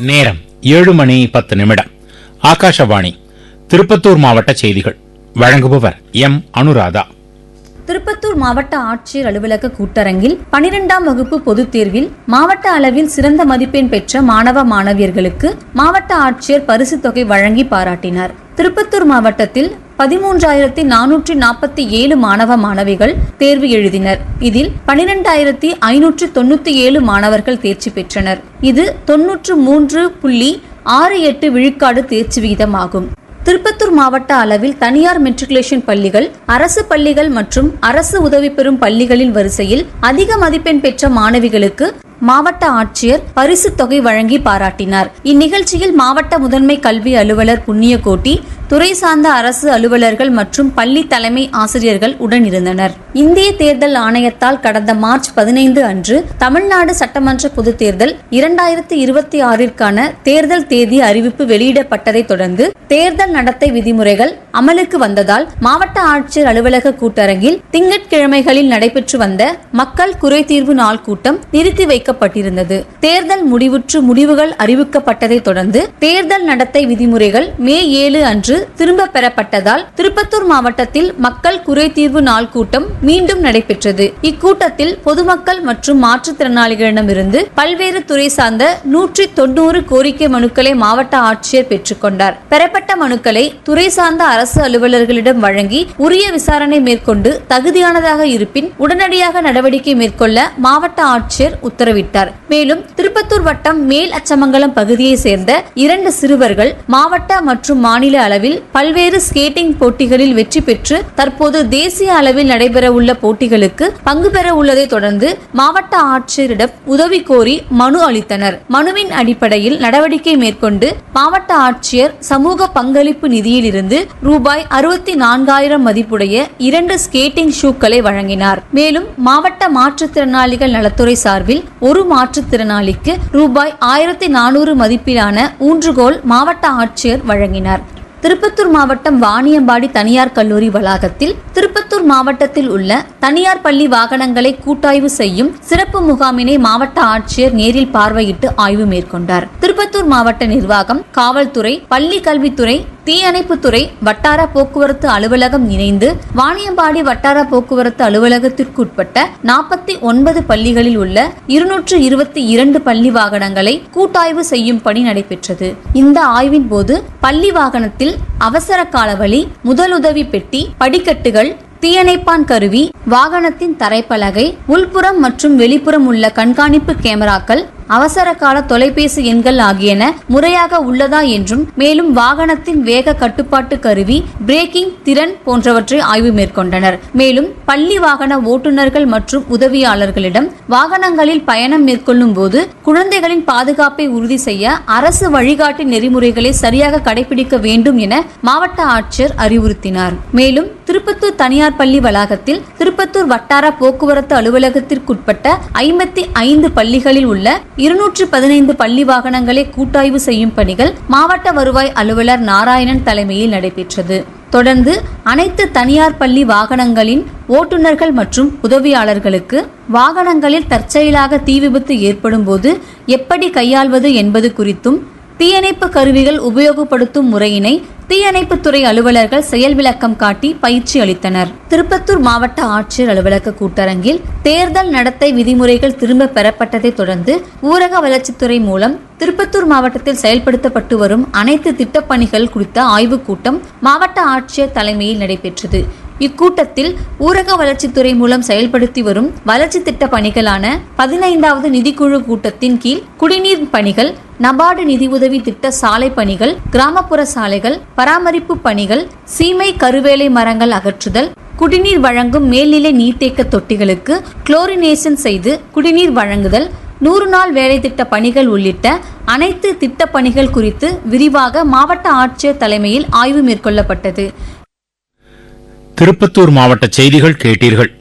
நேரம் ஏழு மணி பத்து நிமிடம் ஆகாஷவாணி திருப்பத்தூர் மாவட்ட செய்திகள் வழங்குபவர் எம் அனுராதா திருப்பத்தூர் மாவட்ட ஆட்சியர் அலுவலக கூட்டரங்கில் பனிரெண்டாம் வகுப்பு பொதுத் தேர்வில் மாவட்ட அளவில் சிறந்த மதிப்பெண் பெற்ற மாணவ மாணவியர்களுக்கு மாவட்ட ஆட்சியர் பரிசுத் தொகை வழங்கி பாராட்டினார் திருப்பத்தூர் மாவட்டத்தில் பதிமூன்றாயிரத்தி நானூற்றி நாற்பத்தி ஏழு மாணவ மாணவிகள் தேர்வு எழுதினர் இதில் பனிரெண்டாயிரத்தி ஐநூற்று தொண்ணூத்தி ஏழு மாணவர்கள் தேர்ச்சி பெற்றனர் இது தொன்னூற்று மூன்று புள்ளி ஆறு எட்டு விழுக்காடு தேர்ச்சி விகிதமாகும் திருப்பத்தூர் மாவட்ட அளவில் தனியார் மெட்ரிகுலேஷன் பள்ளிகள் அரசு பள்ளிகள் மற்றும் அரசு உதவி பெறும் பள்ளிகளின் வரிசையில் அதிக மதிப்பெண் பெற்ற மாணவிகளுக்கு மாவட்ட ஆட்சியர் பரிசு தொகை வழங்கி பாராட்டினார் இந்நிகழ்ச்சியில் மாவட்ட முதன்மை கல்வி அலுவலர் புண்ணியகோட்டி துறை சார்ந்த அரசு அலுவலர்கள் மற்றும் பள்ளி தலைமை ஆசிரியர்கள் உடனிருந்தனர் இந்திய தேர்தல் ஆணையத்தால் கடந்த மார்ச் பதினைந்து அன்று தமிழ்நாடு சட்டமன்ற பொதுத் தேர்தல் இரண்டாயிரத்தி இருபத்தி ஆறிற்கான தேர்தல் தேதி அறிவிப்பு வெளியிடப்பட்டதை தொடர்ந்து தேர்தல் நடத்தை விதிமுறைகள் அமலுக்கு வந்ததால் மாவட்ட ஆட்சியர் அலுவலக கூட்டரங்கில் திங்கட்கிழமைகளில் நடைபெற்று வந்த மக்கள் குறைதீர்வு நாள் கூட்டம் நிறுத்தி வைக்கப்பட்டிருந்தது தேர்தல் முடிவுற்று முடிவுகள் அறிவிக்கப்பட்டதை தொடர்ந்து தேர்தல் நடத்தை விதிமுறைகள் மே ஏழு அன்று திரும்ப பெறப்பட்டதால் திருப்பத்தூர் மாவட்டத்தில் மக்கள் குறைதீர்வு நாள் கூட்டம் மீண்டும் நடைபெற்றது இக்கூட்டத்தில் பொதுமக்கள் மற்றும் மாற்றுத்திறனாளிகளிடமிருந்து பல்வேறு துறை சார்ந்த நூற்றி தொண்ணூறு கோரிக்கை மனுக்களை மாவட்ட ஆட்சியர் பெற்றுக்கொண்டார் பெறப்பட்ட மனுக்களை துறை சார்ந்த அரசு அலுவலர்களிடம் வழங்கி உரிய விசாரணை மேற்கொண்டு தகுதியானதாக இருப்பின் உடனடியாக நடவடிக்கை மேற்கொள்ள மாவட்ட ஆட்சியர் உத்தரவிட்டார் மேலும் திருப்பத்தூர் வட்டம் மேல் அச்சமங்கலம் பகுதியை சேர்ந்த இரண்டு சிறுவர்கள் மாவட்ட மற்றும் மாநில அளவில் பல்வேறு ஸ்கேட்டிங் போட்டிகளில் வெற்றி பெற்று தற்போது தேசிய அளவில் நடைபெறவுள்ள போட்டிகளுக்கு பங்கு பெற உள்ளதை தொடர்ந்து மாவட்ட ஆட்சியரிடம் உதவி கோரி மனு அளித்தனர் மனுவின் அடிப்படையில் நடவடிக்கை மேற்கொண்டு மாவட்ட ஆட்சியர் சமூக பங்களிப்பு நிதியிலிருந்து ரூபாய் அறுபத்தி நான்காயிரம் மதிப்புடைய இரண்டு ஸ்கேட்டிங் ஷூக்களை வழங்கினார் மேலும் மாவட்ட மாற்றுத்திறனாளிகள் நலத்துறை சார்பில் ஒரு மாற்றுத்திறனாளிக்கு ரூபாய் ஆயிரத்தி நானூறு மதிப்பிலான ஊன்றுகோல் மாவட்ட ஆட்சியர் வழங்கினார் திருப்பத்தூர் மாவட்டம் வாணியம்பாடி தனியார் கல்லூரி வளாகத்தில் திருப்பத்தூர் மாவட்டத்தில் உள்ள தனியார் பள்ளி வாகனங்களை கூட்டாய்வு செய்யும் சிறப்பு முகாமினை மாவட்ட ஆட்சியர் நேரில் பார்வையிட்டு ஆய்வு மேற்கொண்டார் திருப்பத்தூர் மாவட்ட நிர்வாகம் காவல்துறை பள்ளி கல்வித்துறை தீயணைப்புத்துறை வட்டார போக்குவரத்து அலுவலகம் இணைந்து வாணியம்பாடி வட்டார போக்குவரத்து அலுவலகத்திற்குட்பட்ட நாற்பத்தி ஒன்பது பள்ளிகளில் உள்ள இருநூற்று இருபத்தி இரண்டு பள்ளி வாகனங்களை கூட்டாய்வு செய்யும் பணி நடைபெற்றது இந்த ஆய்வின் போது பள்ளி வாகனத்தில் அவசர காலவழி முதலுதவி பெட்டி படிக்கட்டுகள் தீயணைப்பான் கருவி வாகனத்தின் தரைப்பலகை உள்புறம் மற்றும் வெளிப்புறம் உள்ள கண்காணிப்பு கேமராக்கள் அவசர கால தொலைபேசி எண்கள் ஆகியன முறையாக உள்ளதா என்றும் மேலும் வாகனத்தின் வேக கட்டுப்பாட்டு கருவி பிரேக்கிங் திறன் போன்றவற்றை ஆய்வு மேற்கொண்டனர் மேலும் பள்ளி வாகன ஓட்டுநர்கள் மற்றும் உதவியாளர்களிடம் வாகனங்களில் பயணம் மேற்கொள்ளும் போது குழந்தைகளின் பாதுகாப்பை உறுதி செய்ய அரசு வழிகாட்டு நெறிமுறைகளை சரியாக கடைபிடிக்க வேண்டும் என மாவட்ட ஆட்சியர் அறிவுறுத்தினார் மேலும் திருப்பத்தூர் தனியார் பள்ளி வளாகத்தில் திருப்பத்தூர் வட்டார போக்குவரத்து அலுவலகத்திற்குட்பட்ட ஐம்பத்தி ஐந்து பள்ளிகளில் உள்ள இருநூற்று பதினைந்து பள்ளி வாகனங்களை கூட்டாய்வு செய்யும் பணிகள் மாவட்ட வருவாய் அலுவலர் நாராயணன் தலைமையில் நடைபெற்றது தொடர்ந்து அனைத்து தனியார் பள்ளி வாகனங்களின் ஓட்டுநர்கள் மற்றும் உதவியாளர்களுக்கு வாகனங்களில் தற்செயலாக தீ விபத்து ஏற்படும் போது எப்படி கையாள்வது என்பது குறித்தும் தீயணைப்பு கருவிகள் உபயோகப்படுத்தும் முறையினை தீயணைப்புத்துறை அலுவலர்கள் செயல் விளக்கம் காட்டி பயிற்சி அளித்தனர் திருப்பத்தூர் மாவட்ட ஆட்சியர் அலுவலக கூட்டரங்கில் தேர்தல் நடத்தை விதிமுறைகள் திரும்ப பெறப்பட்டதை தொடர்ந்து ஊரக வளர்ச்சித்துறை மூலம் திருப்பத்தூர் மாவட்டத்தில் செயல்படுத்தப்பட்டு வரும் அனைத்து திட்டப்பணிகள் குறித்த ஆய்வுக் கூட்டம் மாவட்ட ஆட்சியர் தலைமையில் நடைபெற்றது இக்கூட்டத்தில் ஊரக வளர்ச்சித்துறை மூலம் செயல்படுத்தி வரும் வளர்ச்சி திட்ட பணிகளான பதினைந்தாவது நிதிக்குழு கூட்டத்தின் கீழ் குடிநீர் பணிகள் நபார்டு நிதியுதவி திட்ட சாலை பணிகள் கிராமப்புற சாலைகள் பராமரிப்பு பணிகள் சீமை கருவேலை மரங்கள் அகற்றுதல் குடிநீர் வழங்கும் மேல்நிலை நீர்த்தேக்க தொட்டிகளுக்கு குளோரினேஷன் செய்து குடிநீர் வழங்குதல் நூறு நாள் வேலை திட்ட பணிகள் உள்ளிட்ட அனைத்து திட்ட பணிகள் குறித்து விரிவாக மாவட்ட ஆட்சியர் தலைமையில் ஆய்வு மேற்கொள்ளப்பட்டது திருப்பத்தூர் மாவட்ட செய்திகள் கேட்டீர்கள்